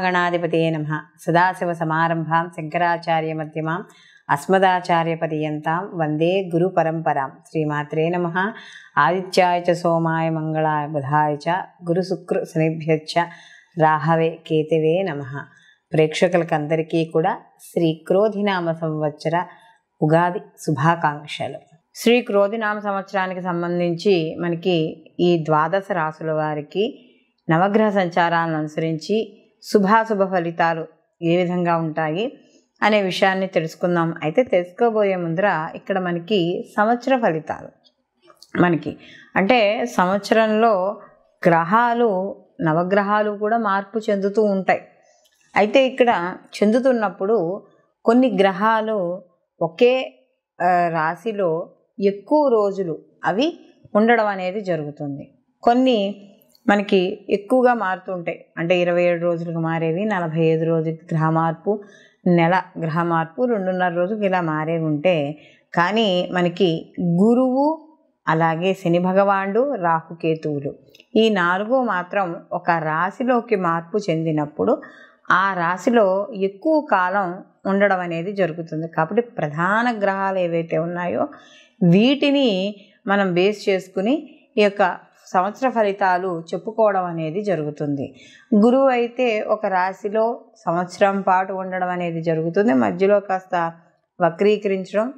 శ్రీమహాగణాధిపతే నమ సదాశివసమారంభాం శంకరాచార్యమధ్యమాం అస్మదాచార్యపర్యంతాం వందే గురు పరంపరాం శ్రీమాత్రే నమ ఆదిత్యాయ చ సోమాయ మంగళాయ బుధాయ చ గురు శుక్ర శనిభ్యచ్చ రాహవే కేతవే నమ ప్రేక్షకులకందరికీ కూడా శ్రీ క్రోధినామ సంవత్సర ఉగాది శుభాకాంక్షలు శ్రీ క్రోధినామ సంవత్సరానికి సంబంధించి మనకి ఈ ద్వాదశ రాసుల వారికి నవగ్రహ సంచారాలను అనుసరించి శుభాశుభ ఫలితాలు ఏ విధంగా ఉంటాయి అనే విషయాన్ని తెలుసుకుందాం అయితే తెలుసుకోబోయే ముందర ఇక్కడ మనకి సంవత్సర ఫలితాలు మనకి అంటే సంవత్సరంలో గ్రహాలు నవగ్రహాలు కూడా మార్పు చెందుతూ ఉంటాయి అయితే ఇక్కడ చెందుతున్నప్పుడు కొన్ని గ్రహాలు ఒకే ఆ, రాశిలో ఎక్కువ రోజులు అవి ఉండడం అనేది జరుగుతుంది కొన్ని మనకి ఎక్కువగా మారుతుంటాయి అంటే ఇరవై ఏడు రోజులకు మారేవి నలభై ఐదు రోజులకి గ్రహ మార్పు నెల గ్రహ మార్పు రెండున్నర రోజులకి ఇలా మారేవి ఉంటే కానీ మనకి గురువు అలాగే శని భగవానుడు రాహుకేతువులు ఈ నాలుగు మాత్రం ఒక రాశిలోకి మార్పు చెందినప్పుడు ఆ రాశిలో ఎక్కువ కాలం ఉండడం అనేది జరుగుతుంది కాబట్టి ప్రధాన గ్రహాలు ఏవైతే ఉన్నాయో వీటిని మనం బేస్ చేసుకుని ఈ యొక్క సంవత్సర ఫలితాలు చెప్పుకోవడం అనేది జరుగుతుంది గురువు అయితే ఒక రాశిలో సంవత్సరం పాటు ఉండడం అనేది జరుగుతుంది మధ్యలో కాస్త వక్రీకరించడం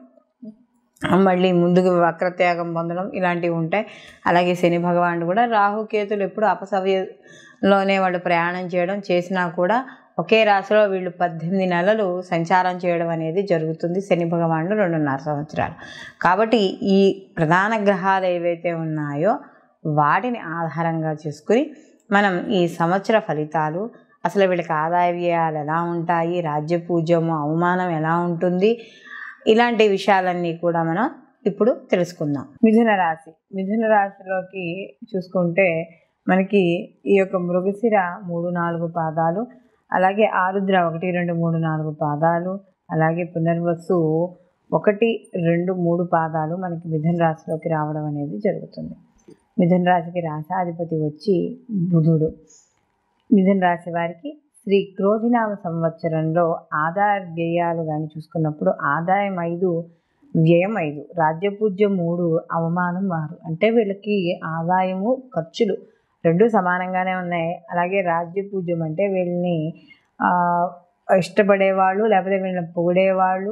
మళ్ళీ ముందుకు వక్రత్యాగం పొందడం ఇలాంటివి ఉంటాయి అలాగే శని భగవానుడు కూడా రాహుకేతులు ఎప్పుడు అపసవ్యలోనే వాళ్ళు ప్రయాణం చేయడం చేసినా కూడా ఒకే రాశిలో వీళ్ళు పద్దెనిమిది నెలలు సంచారం చేయడం అనేది జరుగుతుంది శని భగవానుడు రెండున్నర సంవత్సరాలు కాబట్టి ఈ ప్రధాన గ్రహాలు ఏవైతే ఉన్నాయో వాటిని ఆధారంగా చేసుకుని మనం ఈ సంవత్సర ఫలితాలు అసలు వీళ్ళకి ఆదాయ వ్యయాలు ఎలా ఉంటాయి రాజ్య పూజ్యము అవమానం ఎలా ఉంటుంది ఇలాంటి విషయాలన్నీ కూడా మనం ఇప్పుడు తెలుసుకుందాం మిథున రాశి మిథున రాశిలోకి చూసుకుంటే మనకి ఈ యొక్క మృగశిర మూడు నాలుగు పాదాలు అలాగే ఆరుద్ర ఒకటి రెండు మూడు నాలుగు పాదాలు అలాగే పునర్వసు ఒకటి రెండు మూడు పాదాలు మనకి మిథున రాశిలోకి రావడం అనేది జరుగుతుంది మిథున రాశికి రాశాధిపతి వచ్చి బుధుడు మిథున రాశి వారికి శ్రీ క్రోధినామ సంవత్సరంలో ఆదాయ వ్యయాలు కానీ చూసుకున్నప్పుడు ఆదాయం ఐదు వ్యయం ఐదు రాజ్యపూజ్యం మూడు అవమానం ఆరు అంటే వీళ్ళకి ఆదాయము ఖర్చులు రెండు సమానంగానే ఉన్నాయి అలాగే రాజ్యపూజ్యం అంటే వీళ్ళని ఆ, ఇష్టపడేవాళ్ళు లేకపోతే వీళ్ళని పొగిడేవాళ్ళు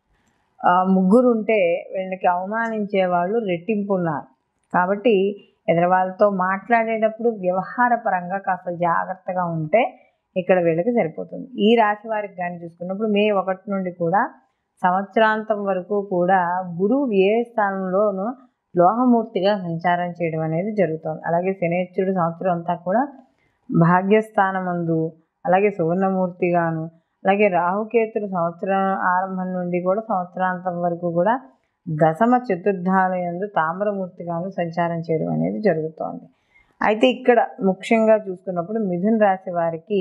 ఆ, ముగ్గురు ఉంటే వీళ్ళకి అవమానించే వాళ్ళు రెట్టింపు ఉన్నారు కాబట్టి ఎదురవాళ్ళతో మాట్లాడేటప్పుడు వ్యవహార పరంగా కాస్త జాగ్రత్తగా ఉంటే ఇక్కడ వీళ్ళకి సరిపోతుంది ఈ రాశి వారికి కానీ చూసుకున్నప్పుడు మే ఒకటి నుండి కూడా సంవత్సరాంతం వరకు కూడా గురువు ఏ స్థానంలోనూ లోహమూర్తిగా సంచారం చేయడం అనేది జరుగుతుంది అలాగే శనేశ్వరుడు సంవత్సరం అంతా కూడా భాగ్యస్థానమందు అలాగే సువర్ణమూర్తిగాను అలాగే రాహుకేతుడు సంవత్సరం ఆరంభం నుండి కూడా సంవత్సరాంతం వరకు కూడా దశమ చతుర్థాలయందు తామ్రమూర్తిగాను సంచారం చేయడం అనేది జరుగుతోంది అయితే ఇక్కడ ముఖ్యంగా చూసుకున్నప్పుడు మిథున రాశి వారికి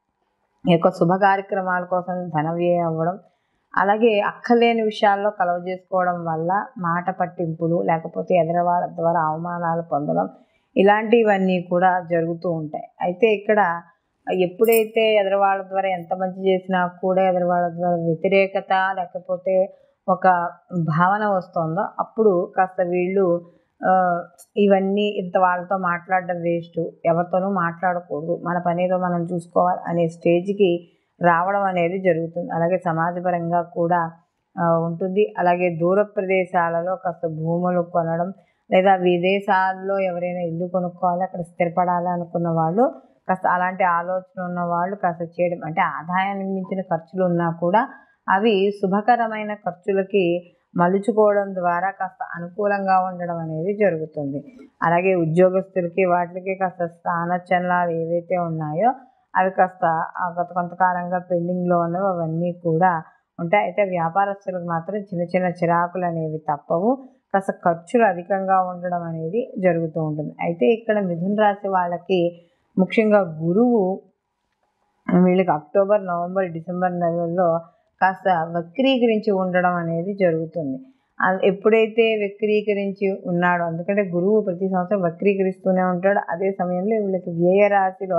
ఈ యొక్క శుభ కార్యక్రమాల కోసం ధన వ్యయం అవ్వడం అలాగే అక్కలేని విషయాల్లో కలవ చేసుకోవడం వల్ల మాట పట్టింపులు లేకపోతే ఎదరవాళ్ళ ద్వారా అవమానాలు పొందడం ఇలాంటివన్నీ కూడా జరుగుతూ ఉంటాయి అయితే ఇక్కడ ఎప్పుడైతే ఎదరవాళ్ళ ద్వారా ఎంత మంచి చేసినా కూడా ఎదరవాళ్ళ ద్వారా వ్యతిరేకత లేకపోతే ఒక భావన వస్తుందో అప్పుడు కాస్త వీళ్ళు ఆ, ఇవన్నీ ఇంత వాళ్ళతో మాట్లాడడం వేస్ట్ ఎవరితోనూ మాట్లాడకూడదు మన పని ఏదో మనం చూసుకోవాలి అనే స్టేజ్కి రావడం అనేది జరుగుతుంది అలాగే సమాజపరంగా కూడా ఆ, ఉంటుంది అలాగే దూర ప్రదేశాలలో కాస్త భూములు కొనడం లేదా విదేశాల్లో ఎవరైనా ఇల్లు కొనుక్కోవాలి అక్కడ స్థిరపడాలి అనుకున్న వాళ్ళు కాస్త అలాంటి ఆలోచన ఉన్న వాళ్ళు కాస్త చేయడం అంటే ఆదాయానికి మించిన ఖర్చులు ఉన్నా కూడా అవి శుభకరమైన ఖర్చులకి మలుచుకోవడం ద్వారా కాస్త అనుకూలంగా ఉండడం అనేది జరుగుతుంది అలాగే ఉద్యోగస్తులకి వాటికి కాస్త స్థానచలనాలు ఏవైతే ఉన్నాయో అవి కాస్త ఆ గత కొంతకాలంగా పెండింగ్లో ఉన్నవి అవన్నీ కూడా ఉంటాయి అయితే వ్యాపారస్తులకు మాత్రం చిన్న చిన్న చిరాకులు అనేవి తప్పవు కాస్త ఖర్చులు అధికంగా ఉండడం అనేది జరుగుతూ ఉంటుంది అయితే ఇక్కడ మిథున రాశి వాళ్ళకి ముఖ్యంగా గురువు వీళ్ళకి అక్టోబర్ నవంబర్ డిసెంబర్ నెలల్లో కాస్త వక్రీకరించి ఉండడం అనేది జరుగుతుంది ఆ- ఎప్పుడైతే వక్రీకరించి ఉన్నాడో ఎందుకంటే గురువు ప్రతి సంవత్సరం వక్రీకరిస్తూనే ఉంటాడు అదే సమయంలో వీళ్ళకి వ్యయ రాశిలో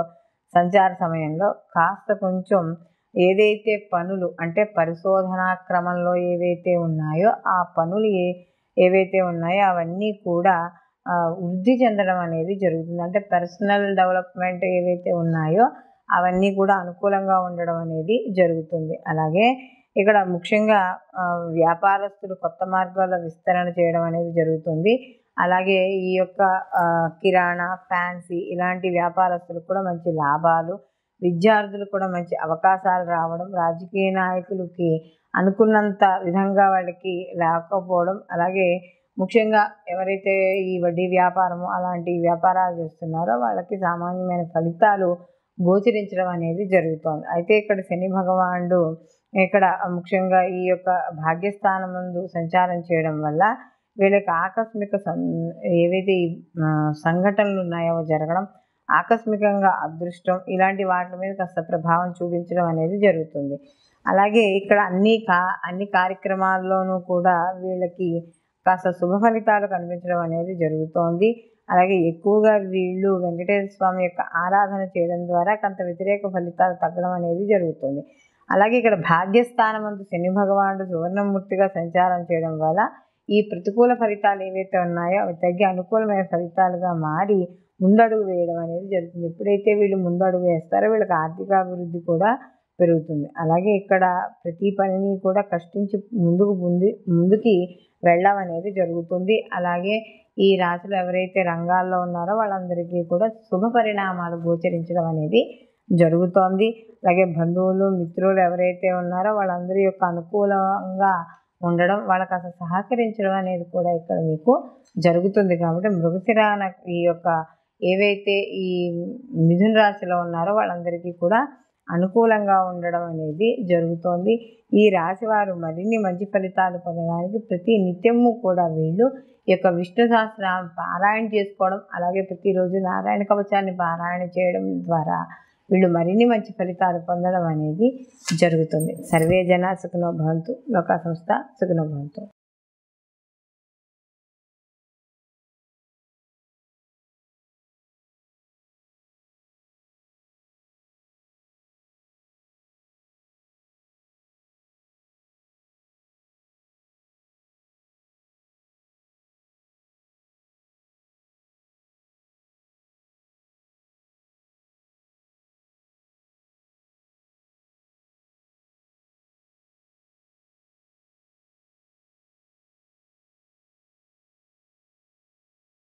సంచార సమయంలో కాస్త కొంచెం ఏదైతే పనులు అంటే పరిశోధనా క్రమంలో ఏవైతే ఉన్నాయో ఆ పనులు ఏ ఏవైతే ఉన్నాయో అవన్నీ కూడా ఆ, వృద్ధి చెందడం అనేది జరుగుతుంది అంటే పర్సనల్ డెవలప్మెంట్ ఏవైతే ఉన్నాయో అవన్నీ కూడా అనుకూలంగా ఉండడం అనేది జరుగుతుంది అలాగే ఇక్కడ ముఖ్యంగా ఆ, వ్యాపారస్తులు కొత్త మార్గాల విస్తరణ చేయడం అనేది జరుగుతుంది అలాగే ఈ యొక్క ఆ, కిరాణా ఫ్యాన్సీ ఇలాంటి వ్యాపారస్తులకు కూడా మంచి లాభాలు విద్యార్థులు కూడా మంచి అవకాశాలు రావడం రాజకీయ నాయకులకి అనుకున్నంత విధంగా వాళ్ళకి లేకపోవడం అలాగే ముఖ్యంగా ఎవరైతే ఈ వడ్డీ వ్యాపారము అలాంటి వ్యాపారాలు చేస్తున్నారో వాళ్ళకి సామాన్యమైన ఫలితాలు గోచరించడం అనేది జరుగుతోంది అయితే ఇక్కడ శని భగవానుడు ఇక్కడ ముఖ్యంగా ఈ యొక్క భాగ్యస్థానం ముందు సంచారం చేయడం వల్ల వీళ్ళకి ఆకస్మిక సం ఏవైతే ఈ, ఆ, సంఘటనలు ఉన్నాయో అవి జరగడం ఆకస్మికంగా అదృష్టం ఇలాంటి వాటి మీద కాస్త ప్రభావం చూపించడం అనేది జరుగుతుంది అలాగే ఇక్కడ అన్ని కా అన్ని కార్యక్రమాల్లోనూ కూడా వీళ్ళకి కాస్త శుభ ఫలితాలు కనిపించడం అనేది జరుగుతోంది అలాగే ఎక్కువగా వీళ్ళు వెంకటేశ్వర స్వామి యొక్క ఆరాధన చేయడం ద్వారా కొంత వ్యతిరేక ఫలితాలు తగ్గడం అనేది జరుగుతుంది అలాగే ఇక్కడ భాగ్యస్థానమందు శని భగవానుడు సువర్ణమూర్తిగా సంచారం చేయడం వల్ల ఈ ప్రతికూల ఫలితాలు ఏవైతే ఉన్నాయో అవి తగ్గి అనుకూలమైన ఫలితాలుగా మారి ముందడుగు వేయడం అనేది జరుగుతుంది ఎప్పుడైతే వీళ్ళు ముందడుగు వేస్తారో వీళ్ళకి ఆర్థికాభివృద్ధి కూడా పెరుగుతుంది అలాగే ఇక్కడ ప్రతి పనిని కూడా కష్టించి ముందుకు ముందు ముందుకి వెళ్ళడం అనేది జరుగుతుంది అలాగే ఈ రాశులు ఎవరైతే రంగాల్లో ఉన్నారో వాళ్ళందరికీ కూడా శుభ పరిణామాలు గోచరించడం అనేది జరుగుతోంది అలాగే బంధువులు మిత్రులు ఎవరైతే ఉన్నారో వాళ్ళందరి యొక్క అనుకూలంగా ఉండడం వాళ్ళకి అసలు సహకరించడం అనేది కూడా ఇక్కడ మీకు జరుగుతుంది కాబట్టి మృగశిర అన- ఈ యొక్క ఏవైతే ఈ మిథున రాశిలో ఉన్నారో వాళ్ళందరికీ కూడా అనుకూలంగా ఉండడం అనేది జరుగుతోంది ఈ రాశి వారు మరిన్ని మంచి ఫలితాలు పొందడానికి ప్రతి నిత్యము కూడా వీళ్ళు ఈ యొక్క విష్ణు సహస్రనామం పారాయణ చేసుకోవడం అలాగే ప్రతిరోజు నారాయణ కవచాన్ని పారాయణ చేయడం ద్వారా వీళ్ళు మరిన్ని మంచి ఫలితాలు పొందడం అనేది జరుగుతుంది సర్వే జన సుఖనో భవంతు లోకా సంస్థ సుఖనో భవంతు